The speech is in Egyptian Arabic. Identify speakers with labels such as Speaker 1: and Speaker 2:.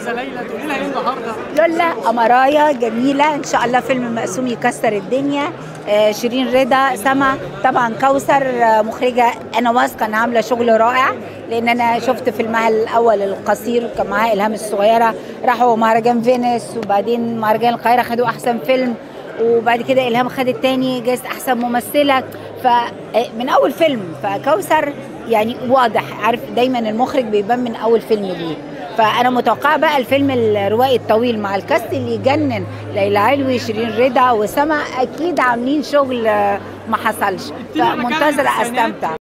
Speaker 1: استاذه ليلى تقولي لها ايه النهارده
Speaker 2: لولا أمرايا جميلة إن شاء الله فيلم مقسوم يكسر الدنيا آه، شيرين رضا سما طبعا كوثر آه، مخرجة أنا واثقة إنها عاملة شغل رائع لأن أنا شفت فيلمها الأول القصير كان معاها إلهام الصغيرة راحوا مهرجان فينيس وبعدين مهرجان القاهرة خدوا أحسن فيلم وبعد كده إلهام خدت تاني جايزة أحسن ممثلة فمن أول فيلم فكوثر يعني واضح عارف دايما المخرج بيبان من أول فيلم ليه فانا متوقعه بقى الفيلم الروائي الطويل مع الكاست اللي يجنن ليلى علوي شيرين رضا وسما اكيد عاملين شغل آه، ما حصلش
Speaker 1: ادينا مكان
Speaker 2: فمنتظره
Speaker 1: للإنسانات.
Speaker 2: استمتع